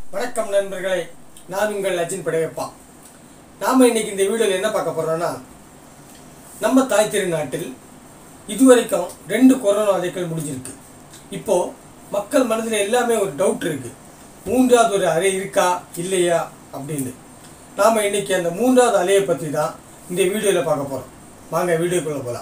வணக்கம் நண்பர்களே நான் உங்கள் அஜின் படையப்பா நாம் இன்னைக்கு இந்த வீடியோவில் என்ன பார்க்க போகிறோம்னா நம்ம தாய் திருநாட்டில் இதுவரைக்கும் ரெண்டு கொரோனா அலைகள் முடிஞ்சிருக்கு இப்போ மக்கள் மனதில் எல்லாமே ஒரு டவுட் இருக்கு மூன்றாவது ஒரு அலை இருக்கா இல்லையா அப்படின்னு நாம் இன்னைக்கு அந்த மூன்றாவது அலையை பற்றி தான் இந்த வீடியோவில் பார்க்க போகிறோம் வாங்க வீடியோக்குள்ளே போகலாம்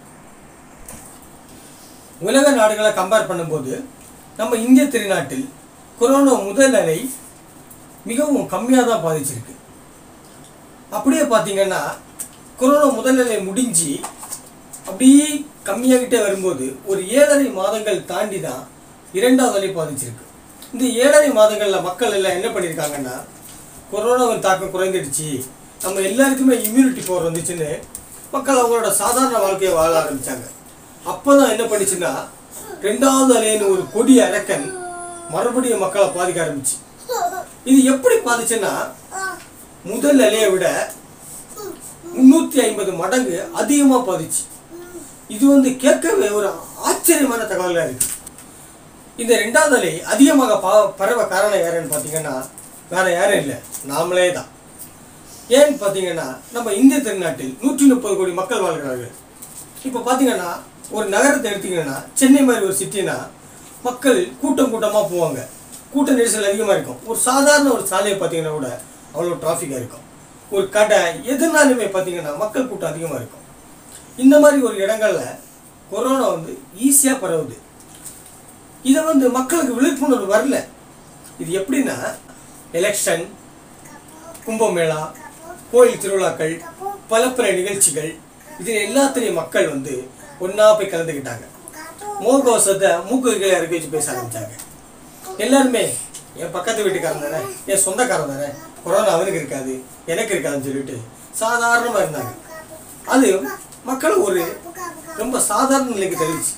உலக நாடுகளை கம்பேர் பண்ணும்போது நம்ம இந்திய திருநாட்டில் கொரோனா முதல் அலை மிகவும் கம்மியாக தான் பாதிச்சிருக்கு அப்படியே பார்த்தீங்கன்னா கொரோனா முதல் அலை முடிஞ்சு அப்படியே கம்மியாகிட்டே வரும்போது ஒரு ஏழரை மாதங்கள் தாண்டி தான் இரண்டாவது அலை பாதிச்சிருக்கு இந்த ஏழரை மாதங்களில் மக்கள் எல்லாம் என்ன பண்ணியிருக்காங்கன்னா கொரோனாவின் தாக்கம் குறைந்துடுச்சு நம்ம எல்லாருக்குமே இம்யூனிட்டி பவர் வந்துச்சுன்னு மக்கள் அவங்களோட சாதாரண வாழ்க்கையை வாழ ஆரம்பித்தாங்க அப்போ தான் என்ன பண்ணிச்சுன்னா ரெண்டாவது அலைன்னு ஒரு கொடி அரக்கன் மறுபடியும் மக்களை பாதிக்க ஆரம்பிச்சு இது எப்படி பாதிச்சுன்னா முதல் அலையை விட முன்னூற்றி ஐம்பது மடங்கு அதிகமாக பாதிச்சு இது வந்து கேட்கவே ஒரு ஆச்சரியமான தகவலாக இருக்கு இந்த ரெண்டாவது அலை அதிகமாக பா பரவ காரணம் யாருன்னு பார்த்தீங்கன்னா வேற யாரும் இல்லை நாமளே தான் ஏன்னு பார்த்தீங்கன்னா நம்ம இந்திய திருநாட்டில் நூற்றி முப்பது கோடி மக்கள் வாழ்கிறார்கள் இப்போ பார்த்தீங்கன்னா ஒரு நகரத்தை எடுத்தீங்கன்னா சென்னை மாதிரி ஒரு சிட்டினா மக்கள் கூட்டம் கூட்டமாக போவாங்க கூட்ட நெரிசல் அதிகமாக இருக்கும் ஒரு சாதாரண ஒரு சாலையை பார்த்தீங்கன்னா கூட அவ்வளோ டிராஃபிக்காக இருக்கும் ஒரு கடை எதுனாலுமே பார்த்தீங்கன்னா மக்கள் கூட்டம் அதிகமாக இருக்கும் இந்த மாதிரி ஒரு இடங்கள்ல கொரோனா வந்து ஈஸியாக பரவுது இதை வந்து மக்களுக்கு விழிப்புணர்வு வரல இது எப்படின்னா எலெக்ஷன் கும்பமேளா கோயில் திருவிழாக்கள் பல பல நிகழ்ச்சிகள் இது எல்லாத்துலேயும் மக்கள் வந்து ஒன்றா போய் கலந்துக்கிட்டாங்க முகக்கவசத்தை மூக்கு கீழே இறக்கி வச்சு பேச ஆரம்பிச்சாங்க எல்லாருமே என் பக்கத்து வீட்டுக்காரன் தானே என் சொந்தக்காரன் தானே கொரோனா அவனுக்கு இருக்காது எனக்கு இருக்காதுன்னு சொல்லிட்டு சாதாரணமாக இருந்தாங்க அது மக்கள் ஒரு ரொம்ப சாதாரண நிலைக்கு தள்ளிச்சு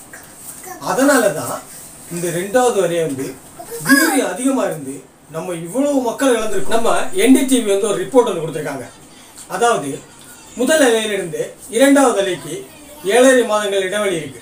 அதனால தான் இந்த ரெண்டாவது வரைய வந்து வீரியம் அதிகமாக இருந்து நம்ம இவ்வளவு மக்கள் இழந்திருக்கோம் நம்ம என்டிடிவி வந்து ஒரு ரிப்போர்ட் ஒன்று கொடுத்துருக்காங்க அதாவது முதல் அலையிலிருந்து இரண்டாவது அலைக்கு ஏழரை மாதங்கள் இடைவெளி இருக்கு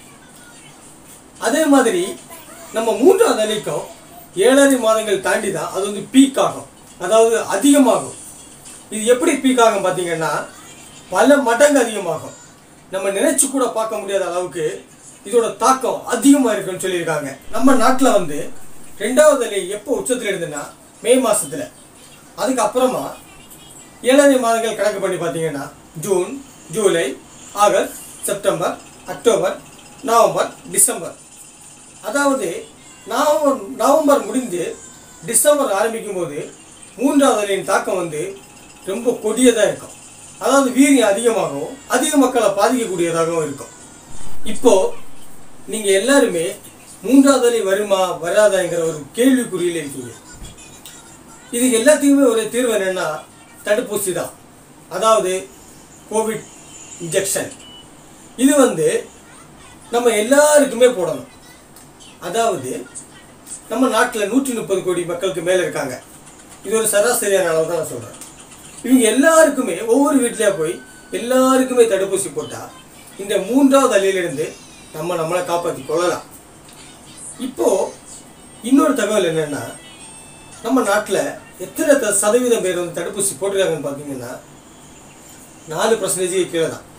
அதே மாதிரி நம்ம மூன்றாவது அலைக்கும் ஏழரை மாதங்கள் தாண்டி தான் அது வந்து பீக் ஆகும் அதாவது அதிகமாகும் இது எப்படி பீக் ஆகும் பார்த்தீங்கன்னா பல மடங்கு அதிகமாகும் நம்ம நினைச்சு கூட பார்க்க முடியாத அளவுக்கு இதோட தாக்கம் அதிகமாக இருக்குன்னு சொல்லியிருக்காங்க நம்ம நாட்டில் வந்து ரெண்டாவது அலை எப்போ உச்சத்தில் இருந்துன்னா மே மாசத்துல அதுக்கப்புறமா ஏழரை மாதங்கள் கணக்கு பண்ணி பார்த்தீங்கன்னா June July August September October November December அதாவது நவம்பர் நவம்பர் முடிந்து டிசம்பர் ஆரம்பிக்கும் போது மூன்றாவது அலையின் தாக்கம் வந்து ரொம்ப கொடியதாக இருக்கும் அதாவது வீரியம் அதிகமாகவும் அதிக மக்களை பாதிக்கக்கூடியதாகவும் இருக்கும் இப்போ நீங்கள் எல்லாருமே மூன்றாவது அலை வருமா வராதாங்கிற ஒரு கேள்விக்குறியில் இருக்கீங்க இது எல்லாத்துக்குமே ஒரு தீர்வு என்னன்னா தடுப்பூசி தான் அதாவது கோவிட் இன்ஜெக்ஷன் இது வந்து நம்ம எல்லாருக்குமே போடணும் அதாவது நம்ம நாட்டில் நூற்றி முப்பது கோடி மக்களுக்கு மேலே இருக்காங்க இது ஒரு சராசரியான அளவு தான் நான் சொல்கிறேன் இவங்க எல்லாருக்குமே ஒவ்வொரு வீட்லேயே போய் எல்லாருக்குமே தடுப்பூசி போட்டால் இந்த மூன்றாவது அலையிலிருந்து நம்ம நம்மளை காப்பாற்றி கொள்ளலாம் இப்போது இன்னொரு தகவல் என்னென்னா நம்ம நாட்டில் எத்தனை த- சதவீதம் பேர் வந்து தடுப்பூசி போட்டிருக்காங்கன்னு பார்த்தீங்கன்னா நாலு பர்சன்டேஜ் கீழே தான்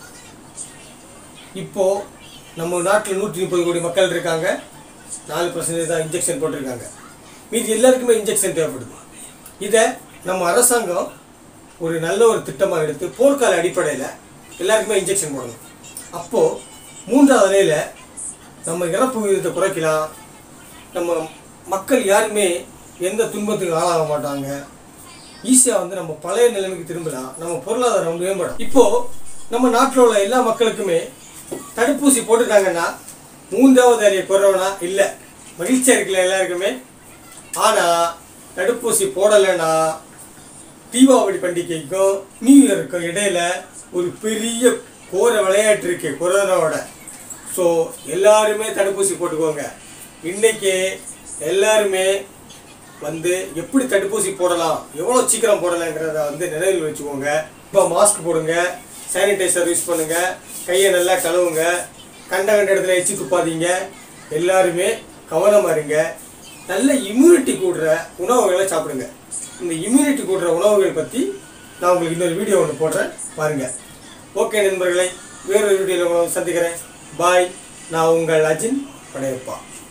இப்போ நம்ம நாட்டில் நூற்றி முப்பது கோடி மக்கள் இருக்காங்க நாலு பர்சன்டேஜ் தான் இன்ஜெக்ஷன் போட்டிருக்காங்க மீதி எல்லாருக்குமே இன்ஜெக்ஷன் தேவைப்படுது இதை நம்ம அரசாங்கம் ஒரு நல்ல ஒரு திட்டமாக எடுத்து போர்க்கால அடிப்படையில் எல்லாருக்குமே இன்ஜெக்ஷன் போடணும் அப்போது மூன்றாவது அலையில் நம்ம இறப்பு விகிதத்தை குறைக்கலாம் நம்ம மக்கள் யாருமே எந்த துன்பத்துக்கு ஆளாக மாட்டாங்க ஈஸியாக வந்து நம்ம பழைய நிலைமைக்கு திரும்பலாம் நம்ம பொருளாதாரம் வந்து மேம்படும் இப்போ நம்ம நாட்டில் உள்ள எல்லா மக்களுக்குமே தடுப்பூசி போட்டுட்டாங்கன்னா மூன்றாவது அறிய கொரோனா இல்லை மகிழ்ச்சியாக இருக்குல்ல எல்லாருக்குமே ஆனால் தடுப்பூசி போடலைன்னா தீபாவளி பண்டிகைக்கும் நியூ இயருக்கும் இடையில ஒரு பெரிய கோர விளையாட்டு இருக்கு கொரோனாவோட ஸோ எல்லாருமே தடுப்பூசி போட்டுக்கோங்க இன்னைக்கு எல்லாருமே வந்து எப்படி தடுப்பூசி போடலாம் எவ்வளோ சீக்கிரம் போடலாங்கிறத வந்து நினைவில் வச்சுக்கோங்க இப்போ மாஸ்க் போடுங்க சானிடைசர் யூஸ் பண்ணுங்க கையை நல்லா கழுவுங்க கண்ட கண்ட இடத்துல எச்சி துப்பாதீங்க எல்லாருமே கவனமாக இருங்க நல்ல இம்யூனிட்டி கூடுற உணவுகளை சாப்பிடுங்க இந்த இம்யூனிட்டி கூடுற உணவுகள் பற்றி நான் உங்களுக்கு இன்னொரு வீடியோ ஒன்று போடுறேன் பாருங்கள் ஓகே நண்பர்களே வேறொரு வீடியோவில் உங்களை சந்திக்கிறேன் பாய் நான் உங்கள் அஜின் படையப்பா